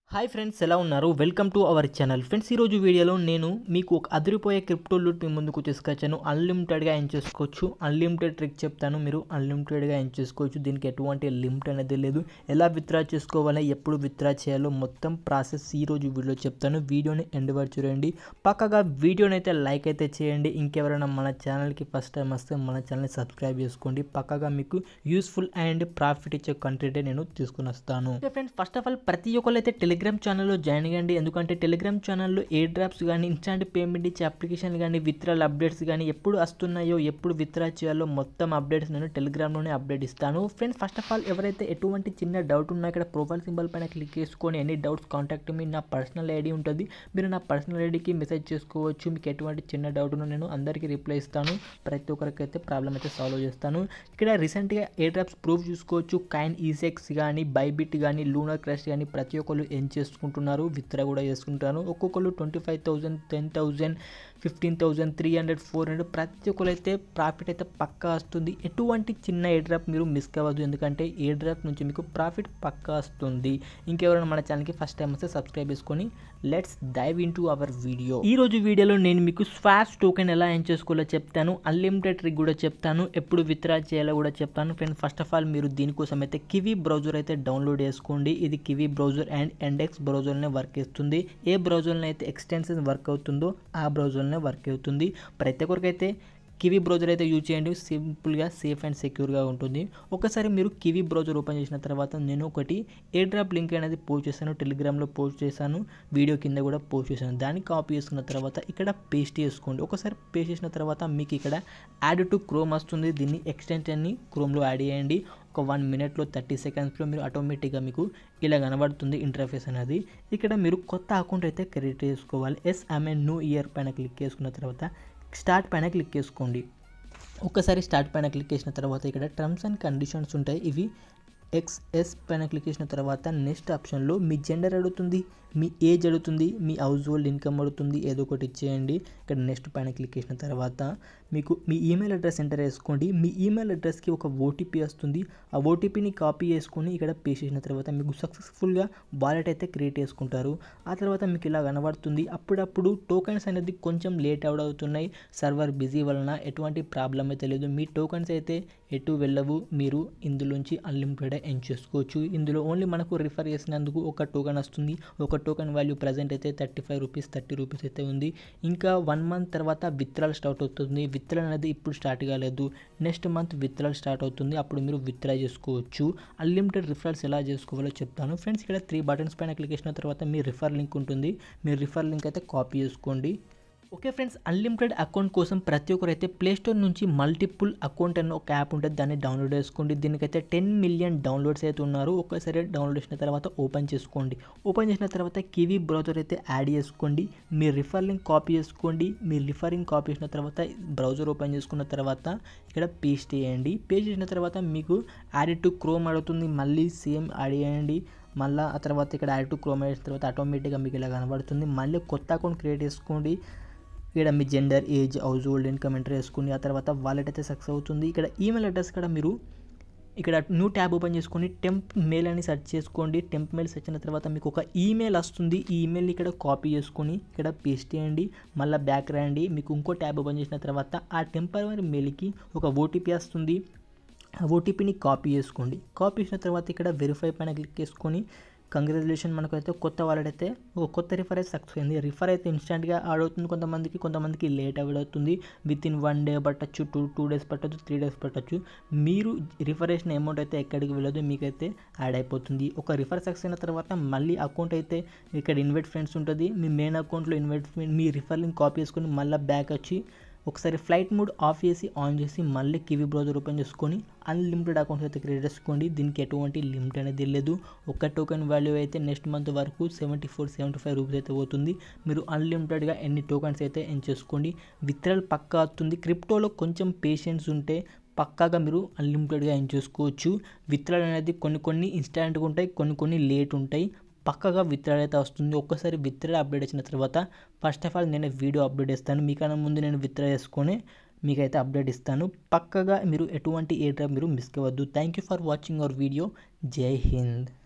hi friends ఎలా ఉన్నారు welcome to our channel friends ఈరోజు వీడియోలో నేను మీకు ఒక అదిరిపోయే క్రిప్టో లూట్ మీ ముందుకు తీసుకొచ్చాను అన్లిమిటెడ్గా ఏం చేసుకోవచ్చు అన్లిమిటెడ్ ట్రిక్ చెప్తాను మీరు అన్లిమిటెడ్గా ఏం చేసుకోవచ్చు దీనికి ఎటువంటి లిమిట్ అనేది లేదు ఎలా విత్డ్రా చేసుకోవాలి ఎప్పుడు విత్డ్రా చేయాలో మొత్తం ప్రాసెస్ ఈరోజు వీడియో చెప్తాను వీడియోని ఎండ్ వరకు చూడండి పక్కగా వీడియోని అయితే లైక్ అయితే చేయండి ఇంకెవరైనా మన ఛానల్కి ఫస్ట్ టైం వస్తే మన ఛానల్ని సబ్స్క్రైబ్ చేసుకోండి పక్కగా మీకు యూస్ఫుల్ అండ్ ప్రాఫిట్ ఇచ్చే కంటెంటే నేను తీసుకుని వస్తాను ఫ్రెండ్స్ ఫస్ట్ ఆఫ్ ఆల్ ప్రతి ఒక్కరు అయితే టెలిగ్రామ్ ఛానల్లో జాయిన్ అయ్యండి ఎందుకంటే టెలిగ్రామ్ ఛానల్లో ఏ డ్రాప్స్ కానీ ఇన్స్టాంట్ పేమెంట్ ఇచ్చే అప్లికేషన్ కానీ విత్డ్రాల్ అప్డేట్స్ కానీ ఎప్పుడు వస్తున్నాయో ఎప్పుడు విత్డ్రా చేయాలో మొత్తం అప్డేట్స్ నేను టెలిగ్రామ్లోనే అప్డేట్ ఇస్తాను ఫ్రెండ్స్ ఫస్ట్ ఆఫ్ ఆల్ ఎవరైతే ఎటువంటి చిన్న డౌట్ ఉన్నా ఇక్కడ ప్రొఫైల్ సింబల్ పైన క్లిక్ చేసుకొని ఎనీ డౌట్స్ కాంటాక్ట్ మీ నా పర్సనల్ ఐడి ఉంటుంది మీరు నా పర్సనల్ ఐడికి మెసేజ్ చేసుకోవచ్చు మీకు ఎటువంటి చిన్న డౌట్ ఉన్నా నేను అందరికీ రిప్లై ఇస్తాను ప్రతి ఒక్కరికి అయితే ప్రాబ్లం అయితే సాల్వ్ చేస్తాను ఇక్కడ రీసెంట్గా ఏ డ్రాప్స్ ప్రూఫ్ చూసుకోవచ్చు కైన్ ఈసెక్స్ కానీ బైబిట్ కానీ లూనర్ క్రష్ కానీ ప్రతి ఒక్కరు ఏం చేసుకుంటున్నారు విత్డ్రా కూడా చేసుకుంటారు ఒక్కొక్కరు twenty five thousand ten thousand fifteen thousand three hundred four hundred ప్రతి ఒక్కరు అయితే ప్రాఫిట్ అయితే పక్కా వస్తుంది ఎటువంటి చిన్న ఏ డ్రాప్ మీరు మిస్ కావద్దు ఎందుకంటే ఏ డ్రాప్ నుంచి మీకు ప్రాఫిట్ పక్కా వస్తుంది ఇంకెవరైనా మన ఛానల్కి ఫస్ట్ టైం వస్తే సబ్స్క్రైబ్ చేసుకొని let's dive in to our video ఈ రోజు వీడియోలో నేను మీకు స్వాప్స్ టోకెన్ ఎలా ఏం చేసుకోవాలో చెప్తాను అన్లిమిటెడ్ ట్రిక్ కూడా చెప్తాను ఎప్పుడు విత్డ్రా చేయాలో కూడా చెప్తాను ఫ్రెండ్స్ ఫస్ట్ ఆఫ్ ఆల్ మీరు దీనికోసం అయితే కివీ బ్రౌజర్ అయితే డౌన్లోడ్ చేసుకోండి ఇది కివీ బ్రౌజర్ అండ్ ఎండెక్స్ బ్రౌజర్నే వర్క్ చేస్తుంది ఏ బ్రౌజర్లో అయితే ఎక్స్టెన్షన్ వర్క్ అవుతుందో ఆ బ్రౌజర్లోనే వర్క్ అవుతుంది ప్రతి ఒక్కరికైతే కివీ బ్రౌజర్ అయితే యూజ్ చేయండి సింపుల్గా సేఫ్ అండ్ సెక్యూర్గా ఉంటుంది ఒకసారి మీరు కివీ బ్రౌజర్ ఓపెన్ చేసిన తర్వాత నేను ఒకటి ఏ డ్రాప్ లింక్ అనేది పోస్ట్ చేశాను టెలిగ్రామ్లో పోస్ట్ చేశాను వీడియో కింద కూడా పోస్ట్ చేశాను దాన్ని కాపీ చేసుకున్న తర్వాత ఇక్కడ పేస్ట్ చేసుకోండి ఒకసారి పేస్ట్ చేసిన తర్వాత మీకు ఇక్కడ యాడ్ టు క్రోమ్ వస్తుంది దీన్ని ఎక్స్టెన్షన్ని క్రోమ్లో యాడ్ చేయండి ఒక వన్ మినిట్లో థర్టీ సెకండ్స్లో మీరు ఆటోమేటిక్గా మీకు ఇలా కనబడుతుంది ఇంటర్ఫేస్ అనేది ఇక్కడ మీరు కొత్త అకౌంట్ అయితే క్రియేట్ చేసుకోవాలి ఎస్ ఐఎమ్ న్యూ ఇయర్ పైన క్లిక్ చేసుకున్న తర్వాత స్టార్ట్ పైన క్లిక్ చేసుకోండి ఒక్కసారి స్టార్ట్ పైన క్లిక్ చేసిన తర్వాత ఇక్కడ టర్మ్స్ అండ్ కండిషన్స్ ఉంటాయి ఇవి ఎక్స్ఎస్ పైన క్లిక్ చేసిన తర్వాత నెక్స్ట్ ఆప్షన్లో మీ జెండర్ అడుగుతుంది మీ ఏజ్ అడుగుతుంది మీ హౌస్ హోల్డ్ ఇన్కమ్ అడుగుతుంది ఏదో ఒకటి ఇచ్చేయండి ఇక్కడ నెక్స్ట్ పైన క్లిక్ చేసిన తర్వాత మీకు మీ ఈమెయిల్ అడ్రస్ ఎంటర్ చేసుకోండి మీ ఈమెయిల్ అడ్రస్కి ఒక ఓటీపీ వస్తుంది ఆ ఓటీపీని కాపీ చేసుకొని ఇక్కడ పేస్ట్ చేసిన తర్వాత మీకు సక్సెస్ఫుల్గా వాలెట్ అయితే క్రియేట్ చేసుకుంటారు ఆ తర్వాత మీకు ఇలా కనబడుతుంది అప్పుడప్పుడు టోకెన్స్ అనేది కొంచెం లేట్ అవుట్ అవుతున్నాయి సర్వర్ బిజీ వలన ఎటువంటి ప్రాబ్లం అయితే లేదు మీ టోకెన్స్ అయితే ఎటు వెళ్ళవు మీరు ఇందులోంచి అన్లిమిటెడ్ ఎండ్ చేసుకోవచ్చు ఇందులో ఓన్లీ మనకు రిఫర్ చేసినందుకు ఒక టోకెన్ వస్తుంది ఒక టోకెన్ వాల్యూ ప్రజెంట్ అయితే thirty five rupees thirty rupees అయితే ఉంది ఇంకా వన్ మంత్ తర్వాత విత్డ్రాల్ స్టార్ట్ అవుతుంది విత్డ్రాల్ అనేది ఇప్పుడు స్టార్ట్ కాలేదు నెక్స్ట్ మంత్ విత్డ్రాల్ స్టార్ట్ అవుతుంది అప్పుడు మీరు విత్డ్రా చేసుకోవచ్చు అన్లిమిటెడ్ రిఫరల్స్ ఎలా చేసుకోవాలో చెప్తాను ఫ్రెండ్స్ ఇక్కడ త్రీ బటన్స్ పైన క్లిక్ చేసిన తర్వాత మీ రిఫర్ లింక్ ఉంటుంది మీ రిఫర్ లింక్ అయితే కాపీ చేసుకోండి ఓకే ఫ్రెండ్స్ అన్లిమిటెడ్ అకౌంట్ కోసం ప్రతి ఒక్కరు అయితే ప్లేస్టోర్ నుంచి మల్టిపుల్ అకౌంట్ అనే ఒక యాప్ ఉంటుంది దాన్ని డౌన్లోడ్ చేసుకోండి దీనికైతే టెన్ మిలియన్ డౌన్లోడ్స్ అయితే ఉన్నారు ఒక్కసారి డౌన్లోడ్ చేసిన తర్వాత ఓపెన్ చేసుకోండి ఓపెన్ చేసిన తర్వాత కివీ బ్రౌజర్ అయితే యాడ్ చేసుకోండి మీ రిఫర్ లింక్ కాపీ చేసుకోండి మీ రిఫరింగ్ కాపీ చేసిన తర్వాత బ్రౌజర్ ఓపెన్ చేసుకున్న తర్వాత ఇక్కడ పేస్ట్ చేయండి పేస్ట్ చేసిన తర్వాత మీకు యాడ్ టు క్రోమ్ అడుగుతుంది మళ్ళీ సేమ్ యాడ్ చేయండి మళ్ళీ ఆ తర్వాత ఇక్కడ యాడ్ టు క్రోమ్ అయిన తర్వాత ఆటోమేటిక్గా మీకు ఇలా కనబడుతుంది మళ్ళీ కొత్త అకౌంట్ క్రియేట్ చేసుకోండి ఇక్కడ మీ gender age household income enter చేసుకుని ఆ తర్వాత వాలెట్ అయితే సక్సెస్ అవుతుంది ఇక్కడ ఈమెయిల్ అడ్రస్ కూడా మీరు ఇక్కడ న్యూ ట్యాబ్ ఓపెన్ చేసుకొని టెంప్ మెయిల్ అని సెర్చ్ చేసుకోండి టెంప్ మెయిల్ సెర్చ్ అయిన తర్వాత మీకు ఒక ఈమెయిల్ వస్తుంది ఈ ఈమెయిల్ని ఇక్కడ కాపీ చేసుకొని ఇక్కడ పేస్ట్ చేయండి మళ్ళీ బ్యాక్ రండి మీకు ఇంకో ట్యాబ్ ఓపెన్ చేసిన తర్వాత ఆ టెంపరరీ మెయిల్కి ఒక ఓటీపీ వస్తుంది ఆ ఓటీపీని కాపీ చేసుకోండి కాపీ చేసిన తర్వాత ఇక్కడ వెరిఫై పైన క్లిక్ చేసుకొని కంగ్రాచులేషన్ మనకు అయితే కొత్త వాలెట్ అయితే ఒక కొత్త రిఫర్ అయితే సక్సెస్ అయింది రిఫర్ అయితే ఇన్స్టెంట్గా యాడ్ అవుతుంది కొంతమందికి కొంతమందికి లేట్ యాడ్ అవుతుంది విత్ ఇన్ వన్ డే పట్టచ్చు టూ టూ డేస్ పట్టచ్చు త్రీ డేస్ పట్టచ్చు మీరు రిఫర్ చేసిన అమౌంట్ అయితే ఎక్కడికి వెళ్ళదు మీకైతే యాడ్ అయిపోతుంది ఒక రిఫర్ సక్సెస్ అయిన తర్వాత మళ్ళీ అకౌంట్ అయితే ఇక్కడ ఇన్వైట్ ఫ్రెండ్స్ ఉంటుంది మీ మెయిన్ అకౌంట్లో ఇన్వైట్ మీ రిఫర్ లింక్ కాపీ చేసుకొని మళ్ళీ బ్యాక్ వచ్చి ఒకసారి ఫ్లైట్ మోడ్ ఆఫ్ చేసి ఆన్ చేసి మళ్ళీ కివీ బ్రౌజర్ ఓపెన్ చేసుకొని అన్లిమిటెడ్ అకౌంట్స్ అయితే క్రియేట్ చేసుకోండి దీనికి ఎటువంటి లిమిట్ అనేది లేదు ఒక టోకెన్ వాల్యూ అయితే నెక్స్ట్ మంత్ వరకు seventy four seventy five rupees అయితే పోతుంది మీరు అన్లిమిటెడ్గా ఎన్ని టోకెన్స్ అయితే ఎండ్ చేసుకోండి విత్డ్రాల్ పక్కా అవుతుంది క్రిప్టోలో కొంచెం పేషెన్స్ ఉంటే పక్కాగా మీరు అన్లిమిటెడ్గా ఎండ్ చేసుకోవచ్చు విత్డ్రాల్ అనేది కొన్ని కొన్ని ఇన్స్టాంట్గా ఉంటాయి కొన్ని కొన్ని లేట్ ఉంటాయి పక్కగా విత్డ్రాల్ అయితే వస్తుంది ఒక్కసారి విత్డ్రా అప్డేట్ వచ్చిన తర్వాత ఫస్ట్ ఆఫ్ ఆల్ నేను వీడియో అప్డేట్ ఇస్తాను మీకన్నా ముందు నేను విత్డ్రా చేసుకొని మీకైతే అప్డేట్ ఇస్తాను పక్కగా మీరు ఎటువంటి ఏ డ్రాప్ మీరు మిస్ అవ్వద్దు thank you for watching our video Jai Hind